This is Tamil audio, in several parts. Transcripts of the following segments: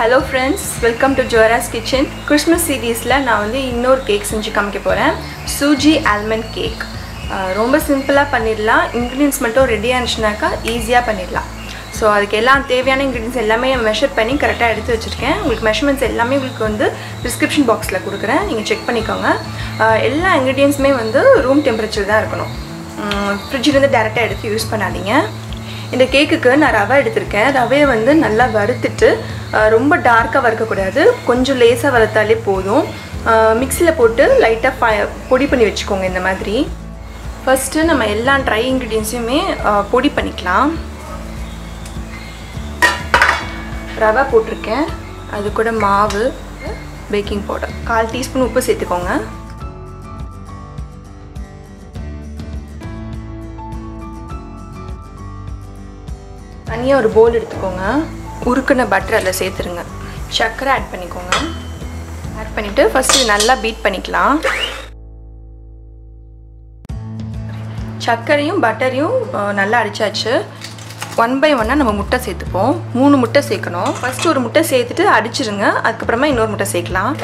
hello friends welcome to Joras kitchen Christmas சீரீஸில் நான் வந்து இன்னொரு கேக் செஞ்சு காமிக்க போகிறேன் சூஜி ஆல்மண்ட் கேக் ரொம்ப சிம்பிளாக பண்ணிடலாம் இன்க்ரீடியன்ஸ் மட்டும் ரெடி ஆனிச்சுனாக்கா ஈஸியாக பண்ணிடலாம் ஸோ அதுக்கு எல்லாம் தேவையான இன்க்ரீடியன்ஸ் எல்லாமே மெஷர் பண்ணி கரெக்டாக எடுத்து வச்சுருக்கேன் உங்களுக்கு மெஷர்மெண்ட்ஸ் எல்லாமே உங்களுக்கு வந்து டிஸ்கிரிப்ஷன் பாக்ஸில் கொடுக்குறேன் நீங்கள் செக் பண்ணிக்கோங்க ஆஹ் எல்லா இன்க்ரீடியன்ஸுமே வந்து ரூம் டெம்பரேச்சர் தான் இருக்கணும் ஃப்ரிட்ஜிலேருந்து டேரெக்டாக எடுத்து யூஸ் பண்ணாதீங்க இந்த கேக்குக்கு நான் ரவை எடுத்திருக்கேன் ரவையை வந்து நல்லா வறுத்துட்டு அஹ், ரொம்ப டார்க்காக வறுக்கக்கூடாது கொஞ்சம் லேசாக வறுத்தாலே போதும் மிக்சியில் போட்டு லைட்டாக ஃப பொடி பண்ணி வச்சுக்கோங்க இந்த மாதிரி ஃபஸ்ட்டு நம்ம எல்லா ட்ரை இன்க்ரீடியன்ஸையுமே பொடி பண்ணிக்கலாம் ரவை போட்டிருக்கேன் அது கூட மாவு பேக்கிங் பவுடர் கால் டீஸ்பூன் உப்பு சேர்த்துக்கோங்க தனியாக ஒரு போல் எடுத்துக்கோங்க உருக்குன பட்டர் அதில் சேர்த்துருங்க சர்க்கரை ஆட் பண்ணிக்கோங்க ஆட் பண்ணிவிட்டு ஃபஸ்ட்டு நல்லா பீட் பண்ணிக்கலாம் சர்க்கரையும் பட்டரையும் அஹ், நல்லா அடிச்சாச்சு ஒன் பை ஒன்னாக நம்ம முட்டை சேர்த்துப்போம் மூணு முட்டை சேர்க்கணும் ஃபஸ்ட்டு ஒரு முட்டை சேர்த்துட்டு அடிச்சிருங்க அதுக்கப்புறமா இன்னொரு முட்டை சேர்க்கலாம்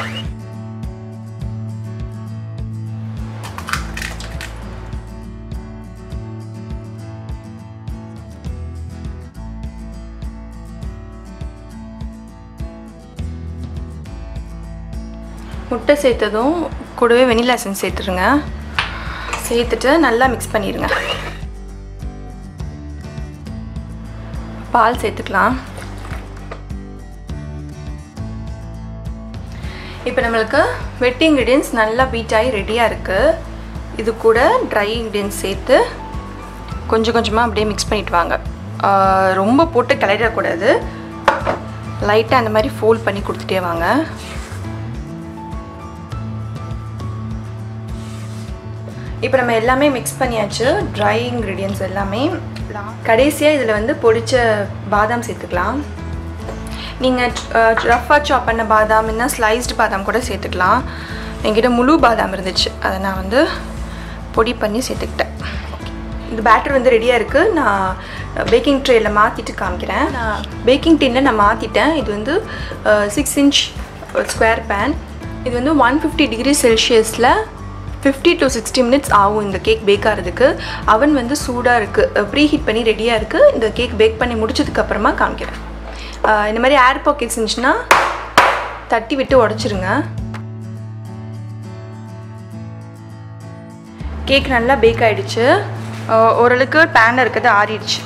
முட்டை சேர்த்ததும் கூடவே வெனிலா எசன்ஸ் சேர்த்துருங்க சேர்த்துட்டு நல்லா மிக்ஸ் பண்ணிடுங்க பால் சேர்த்துக்கலாம் இப்போ நம்மளுக்கு வெட் இன்க்ரீடியன்ஸ் நல்லா பீட் ஆகி ரெடியாக இருக்குது இது கூட ட்ரை இன்க்ரீடியன்ஸ் சேர்த்து கொஞ்சம் கொஞ்சமாக அப்படியே மிக்ஸ் பண்ணிட்டு வாங்க ஆஹ் ரொம்ப போட்டு கிளறிடக்கூடாது லைட்டாக அந்த மாதிரி ஃபோல்ட் பண்ணி கொடுத்துட்டே வாங்க இப்போ நம்ம எல்லாமே மிக்ஸ் பண்ணியாச்சு ட்ரை இன்க்ரீடியன்ஸ் எல்லாமே கடைசியாக இதில் வந்து பொடிச்ச பாதாம் சேர்த்துக்கலாம் நீங்கள் ரஃபாக சாப் பண்ண பாதாம் இல்லைன்னா ஸ்லைஸ்டு பாதாம் கூட சேர்த்துக்கலாம் என்கிட்ட முழு பாதாம் இருந்துச்சு அதை நான் வந்து பொடி பண்ணி சேர்த்துக்கிட்டேன் இந்த பேட்டர் வந்து ரெடியாக இருக்குது நான் பேக்கிங் ட்ரேயில் மாற்றிட்டு காமிக்கிறேன் நான் பேக்கிங் டின்னில் நான் மாற்றிட்டேன் இது வந்து சிக்ஸ் இன்ச் ஸ்கொயர் பேன் இது வந்து ஒன் ஃபிஃப்டி டிகிரி செல்சியஸில் ஃபிஃப்டி டு சிக்ஸ்டி மினிட்ஸ் ஆகும் இந்த கேக் பேக் ஆகிறதுக்கு அவன் வந்து சூடாக இருக்குது ப்ரீ ஹீட் பண்ணி ரெடியாக இருக்குது இந்த கேக் பேக் பண்ணி முடிச்சதுக்கப்புறமா காமிக்கிறேன் அஹ் இந்த மாதிரி ஏர் பாக்கெட்ஸ் இருந்துச்சுன்னா தட்டி விட்டு உடச்சிருங்க கேக் நல்லா பேக் ஆகிடுச்சு ஓரளவுக்கு பேனில் இருக்கிறது ஆறிடுச்சு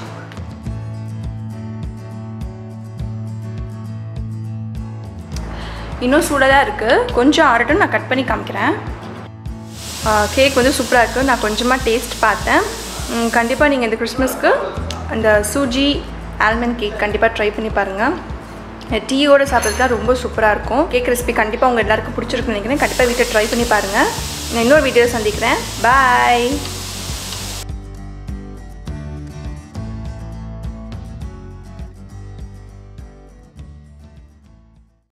இன்னும் சூடாக தான் இருக்குது கொஞ்சம் ஆறட்டும் நான் கட் பண்ணி காமிக்கிறேன் கேக் வந்து சூப்பராக இருக்குது நான் கொஞ்சமாக டேஸ்ட் பார்த்தேன் கண்டிப்பாக நீங்கள் இந்த கிறிஸ்மஸ்க்கு அந்த சூஜி ஆல்மண்ட் கேக் கண்டிப்பாக ட்ரை பண்ணி பாருங்கள் டீயோட சாப்பிட்றது தான் ரொம்ப சூப்பராக இருக்கும் கேக் ரெசிபி கண்டிப்பாக உங்கள் எல்லாருக்கும் பிடிச்சிருக்குன்னு நினைக்கிறேன் கண்டிப்பாக வீட்டில் ட்ரை பண்ணி பாருங்கள் நான் இன்னொரு வீடியோ சந்திக்கிறேன் பாய்